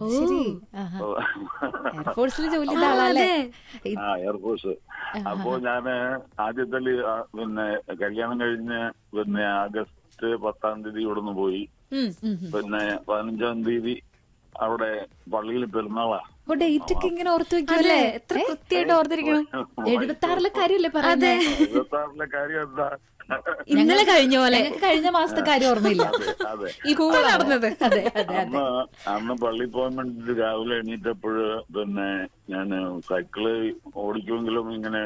ശരി ആഹാ. എയർഫോഴ്സിൽ ജോലി ചെയ്ത ആളല്ലേ ഇത് ആ എയർഫോഴ്സ് അപ്പോ ഞാന് ആദ്യത്തെ ലീ- ആ, പിന്നെ കല്യാണം കഴിഞ്ഞ് പിന്നെ ആഗസ്റ്റ് പത്താം തീയതി ഇവിടുന്ന് പോയി ഉം. ഉം, ഉം. പിന്നെ പതിനഞ്ചാം തീയതി അവിടെ പള്ളിയിൽ പെരുന്നാളാ അപ്പൊ ഡേറ്റ് ഒക്കെ ഇങ്ങനെ ഓർത്തു വെക്കുമല്ലേ എത്ര കൃത്യമായിട്ട് ഓർത്തിരിക്കണം എഴുപത്തി ആറിലെ കാര്യല്ലേ പറയുന്നത് ഇരുപത്തി ആറിലെ കാര്യം എന്താ ഇന്നലെ കഴിഞ്ഞ പോലെ ഞങ്ങൾക്ക് കഴിഞ്ഞ മാസത്തെ കാര്യം ഓർമ്മയില്ല അതെ അതെ ഇപ്പൊ നടന്നത് അതെ അതെ അതെ അന്ന് അന്ന് പള്ളി പോകാൻ വേണ്ടിട്ട് രാവിലെ എണീറ്റപ്പോഴ് പിന്നെ ഞാൻ സൈക്കിള് ഓടിക്കുമെങ്കിലും ഇങ്ങനെ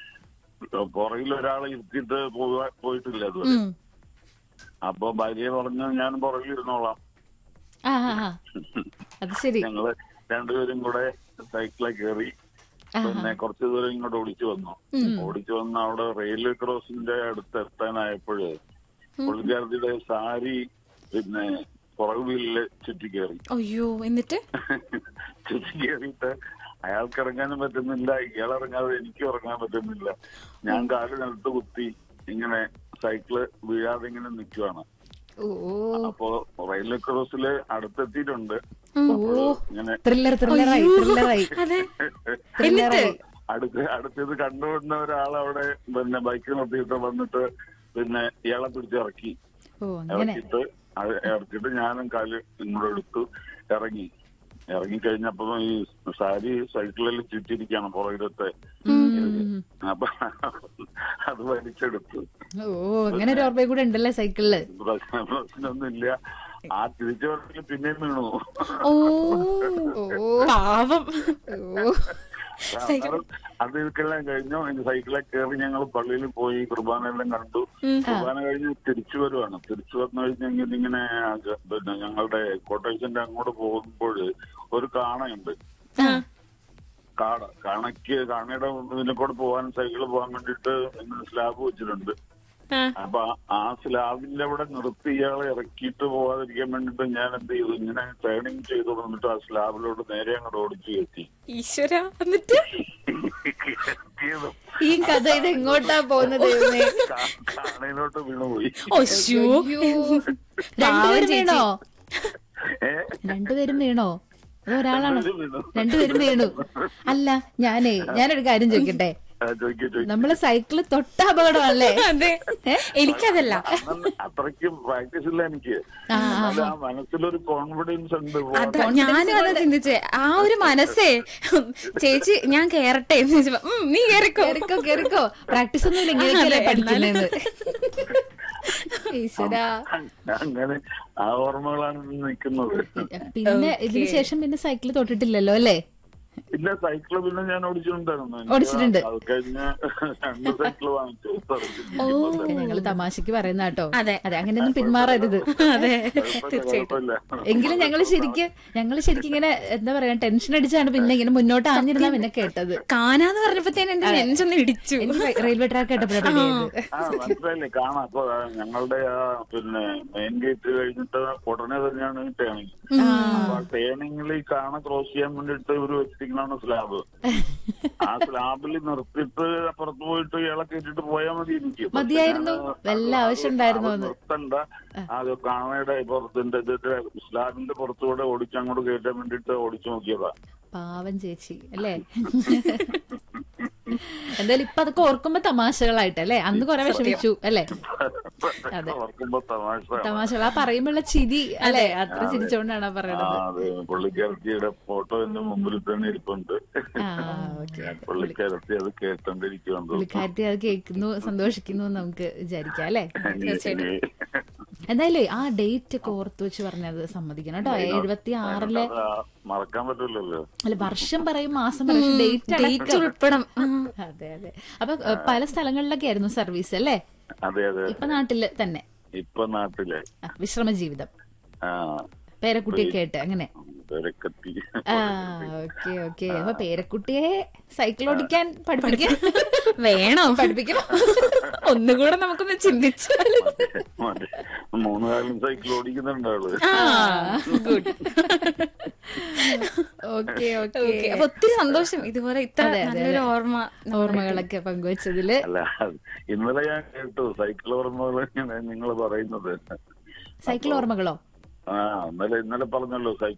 പുറകിൽ ഒരാളെ ഇരുത്തിയിട്ട് പോവാ- പോയിട്ടില്ല അതുവരെ ഉം. അപ്പൊ ഭാര്യ പറഞ്ഞു ഞാൻ പുറകിൽ ഇരുന്നോളാം ആ ആ, ആ. അത് ശരി ഞങ്ങള് രണ്ടുപേരും കൂടെ സൈക്കിളെ കയറി പിന്നെ കുറച്ചു ദൂരം ഇങ്ങോട്ട് ഓടിച്ചു വന്നു ഓടിച്ചു വന്ന് അവിടെ റെയിൽവേ ക്രോസിന്റെ അടുത്ത് എത്താനായപ്പോഴ് പുള്ളിക്കാരത്തിയുടെ സാരി പിന്നെ പുറകു വീലില് ചുറ്റി കയറി അയ്യോ എന്നിട്ട് ചുറ്റി കയറിയിട്ട് അയാൾക്ക് ഇറങ്ങാനും പറ്റുന്നില്ല ഇയാൾ ഇറങ്ങാതെ എനിക്ക് ഇറങ്ങാൻ പറ്റുന്നില്ല ഞാൻ കാല് നിലത്ത് കുത്തി ഇങ്ങനെ സൈക്കിള് വീഴാതെ ഇങ്ങനെ നിൽക്കുവാണ് ഓ അപ്പോ റെയിൽവേ ക്രോസില് അടുത്തെത്തിയിട്ടുണ്ട് ഓ ഇങ്ങനെ ത്രില്ലർ ത്രില്ലറായി ത്രില്ലറായി അതെ ത്രില്ലറായി അടുത്ത് അടുത്തത് കണ്ടുവന്ന ഒരാൾ അവിടെ പിന്നെ ബൈക്ക് നിർത്തിയിട്ട് വന്നിട്ട് പിന്നെ ഇയാളെ പിടിച്ചിറക്കി ഓ അങ്ങനെ ഇറക്കിയിട്ട് അത് ഇറക്കിയിട്ട് ഞാനും കാല് ഇങ്ങോട്ട് എടുത്തു ഇറങ്ങി ഇറങ്ങി കഴിഞ്ഞപ്പോ ഈ സാരി സൈക്കിളിൽ ചുറ്റിരിക്കാണ് പുറകിലത്തെ അപ്പൊ അത് വലിച്ചെടുത്തു ഓ അങ്ങനെ ഒരു ഓർമ്മയും കൂടെ ഉണ്ടല്ലേ സൈക്കിളില് പ്രശ്നം പ്രശ്നമൊന്നുമില്ല ആ തിരിച്ചു പറഞ്ഞ പിന്നെയും വീണു ഓ ഓ പാവം ഓ കാരണം അത് ഇതൊക്കെല്ലാം കഴിഞ്ഞു ഇനി സൈക്കിളിൽ കയറി ഞങ്ങൾ പള്ളിയിൽ പോയി കുർബാനയെല്ലാം കണ്ടു കുർബാന കഴിഞ്ഞ് തിരിച്ചു വരുവാണ് തിരിച്ചു വന്നു കഴിഞ്ഞെങ്കിൽ ഇങ്ങനെ അക- പിന്നെ ഞങ്ങളുടെ കോട്ടേഴ്സിന്റെ അങ്ങോട്ട് പോകുമ്പോൾ ഒരു കാണയുണ്ട് കാട കാണയ്ക്ക് കാണയുടെ ഇതിനെ കൂടെ പോകാൻ സൈക്കിൾ പോകാൻ വേണ്ടിട്ട് ഇങ്ങനെ സ്ലാബ് വെച്ചിട്ടുണ്ട് ആ. അപ്പൊ ആ സ്ലാബിന്റെ അവിടെ നിർത്തി ഇയാളെ ഇറക്കിയിട്ട് പോകാതിരിക്കാൻ വേണ്ടിട്ട് ഞാൻ എന്ത് ചെയ്തു ഇങ്ങനെ ട്രെയിനിങ് ചെയ്തു വന്നിട്ട് ആ സ്ലാബിലോട്ട് നേരെ അങ്ങോട്ട് ഓടിച്ചു കയറ്റി ഈശ്വര എന്നിട്ട് എത്തിയതും ഈ കഥ ഇത് എങ്ങോട്ടാ പോകുന്നത് ദൈവമേ? കാ- കാണയിലോട്ട് വീണുപോയി ഒശോ രണ്ടുപേരും വീണോ ഏ രണ്ടുപേരും വീണോ അത് ഒരാളാണോ രണ്ടുപേരും വീണു. രണ്ടുപേരും വീണു അല്ല ഞാനേ ഞാനൊരു കാര്യം ചോദിക്കട്ടെ ആ, ചോദിക്ക്, ചോദിക്ക്. നമ്മള് സൈക്കിള് തൊട്ട അപകടമല്ലേ അതെ എനിക്കതല്ല അന്ന് അത്രയ്ക്കും പ്രാക്ടീസ് ഇല്ല എനിക്ക് എന്നാലും ആ മനസ്സിലൊരു കോൺഫിഡൻസ് ഉണ്ട് അത് ഞാനും അതാ ചിന്തിച്ചേ ആ ഒരു മനസ്സേ ചേച്ചി ഞാൻ കേറട്ടെ എന്ന് ചോദിച്ചപ്പോ "ഉം, നീ കേറിക്കോ കേറിക്കോ കേറിക്കോ പ്രാക്ടീസ് ഒന്നും ഇല്ല ഇങ്ങനെയൊക്കെയല്ലേ പഠിക്കുന്നത് ഈശ്വരാ അങ്ങനെ ആ ഓർമ്മകളാണ് ഇന്ന് നിൽക്കുന്നത് പിന്നെ ഇതിന് ശേഷം പിന്നെ സൈക്കിള് തൊട്ടിട്ടില്ലല്ലോ അല്ലേ പിന്നെ സൈക്കിള് പിന്നെ ഞാൻ ഓടിച്ചിട്ടുണ്ടായിരുന്നു എനിക്ക് ഓടിച്ചിട്ടുണ്ട്. അത് കഴിഞ്ഞ് രണ്ട് സൈക്കിള് വാങ്ങിച്ചു ഇതൊക്കെ ഞങ്ങള് തമാശക്ക് പറയുന്ന കേട്ടോ അതെ. അതെ അങ്ങനെയൊന്നും പിന്മാറരുത് അതെ കുഴപ്പമില്ല എങ്കിലും ഞങ്ങള് ശരിക്കും ഞങ്ങള് ശരിക്കും ഇങ്ങനെ എന്താ പറയാ ടെൻഷൻ അടിച്ചാണ് പിന്നെ ഇങ്ങനെ മുന്നോട്ട് ആഞ്ഞിരുന്നാ പിന്നെ കേട്ടത് കാനാന്ന് പറഞ്ഞപ്പോഴത്തേന് എന്റെ നെഞ്ചൊന്ന് ഇടിച്ചു എനിക്ക് റെയി- റെയിൽവേ ട്രാക്ക് കേട്ടപ്പോഴാണ് ആ മനസ്സിലായില്ലേ കാണാം അപ്പൊ ആ ഞങ്ങളുടെ ആ പിന്നെ മെയിൻ ഗേറ്റ് കഴിഞ്ഞിട്ട് ഉടനെ തന്നെയാണ് ടേണിങ് അപ്പൊ ആ ടേണിങ്ങിൽ ഈ കാണ ക്രോസ് ചെയ്യാൻ വേണ്ടിട്ട് ഒരു വെച്ചിരിക്കണാണ് സ്ലാബ് ആ സ്ലാബിൽ നിർത്തിയിട്ട് അപ്പുറത്ത് പോയിട്ട് ഇയാളെ കയറ്റിട്ട് പോയാൽ മതി എനിക്ക് പക്ഷെ മതിയായിരുന്നു. ഞാന് വല്ല അത് ആവശ്യം ഉണ്ടായിരുന്നോ അത് എന്ന്. നിർത്തണ്ട അത് കാണയുടെ പുറത്തിന്റെ ഇതിന്റെ സ്ലാബിന്റെ പുറത്തുകൂടെ ഓടിച്ച് അങ്ങോട്ട് കയറ്റാൻ വേണ്ടിട്ട് ഓടിച്ചു നോക്കിയതാ പാവം ചേച്ചി അല്ലേ എന്തായാലും ഇപ്പൊ അതൊക്കെ ഓർക്കുമ്പോ തമാശകളായിട്ട് അല്ലേ അന്ന് കൊറേ വിഷമിച്ചു അല്ലേ അതെ. ഓർക്കുമ്പോ തമാശ തമാശകൾ ആ പറയുമ്പോഴുള്ള ചിരി അല്ലേ അത്ര ചിരിച്ചോണ്ടാണ് ആ ആ പറയണത് അതെ പുള്ളിക്കാരത്തിയുടെ ഫോട്ടോ എന്റെ മുമ്പിൽ തന്നെ ഇരിപ്പുണ്ട് ആ ഓക്കെ അതെ പുള്ളിക്കാരത്തി അത് കേട്ടോണ്ടിരിക്കുന്നുണ്ട് പുള്ളിക്കാരത്തി അത് കേൾക്കുന്നു സന്തോഷിക്കുന്നു എന്ന് നമുക്ക് വിചാരിക്കാം അല്ലേ എന്തായാലും ആ ഡേറ്റ് ഒക്കെ ഓർത്ത് വെച്ച് പറഞ്ഞത് സമ്മതിക്കണം കേട്ടോ എഴുപത്തി ആറിലെ മറക്കാൻ പറ്റില്ലല്ലോ അല്ല വർഷം പറയും മാസം പറയും ഡേറ്റ് ഡേറ്റ് ഉൾപ്പെടം ഉം. അതെ അതെ അപ്പൊ ഏ, പല സ്ഥലങ്ങളിലൊക്കെ ആയിരുന്നു സർവീസ് അല്ലേ അതെ അതെ ഇപ്പൊ നാട്ടില് തന്നെ ഇപ്പൊ നാട്ടിലെ ആ, വിശ്രമ ജീവിതം ആ പേരക്കുട്ടിയൊക്കെ ആയിട്ട് അങ്ങനെ തിരക്കെത്തി ആ ഓക്കെ ഓക്കെ അപ്പൊ പേരക്കുട്ടിയെ സൈക്കിൾ ഓടിക്കാൻ പഠിപ്പിക്കാൻ വേണോ പഠിപ്പിക്കണം ഒന്നുകൂടെ നമുക്കൊന്ന് ചിന്തിച്ചാല് മറ്റേ മൂന്ന് കാലം സൈക്കിൾ ഓടിക്കുന്നുണ്ട് ആള് ആ ഗുഡ് ഓക്കെ ഓക്കെ ഓക്കെ അപ്പൊ ഒത്തിരി സന്തോഷം ഇതുപോലെ ഇത്ര അതെ, അതെ, നല്ലൊരു ഓർമ്മ ഓർമ്മകളൊക്കെ പങ്കുവച്ചതില് അല്ല ഇന്നലെ ഞാൻ കേട്ടു സൈക്കിൾ ഓർമ്മകൾ നിങ്ങൾ പറയുന്നത് സൈക്കിൾ ഓർമ്മകളോ ആ ഇന്നലെ ഇന്നലെ പറഞ്ഞല്ലോ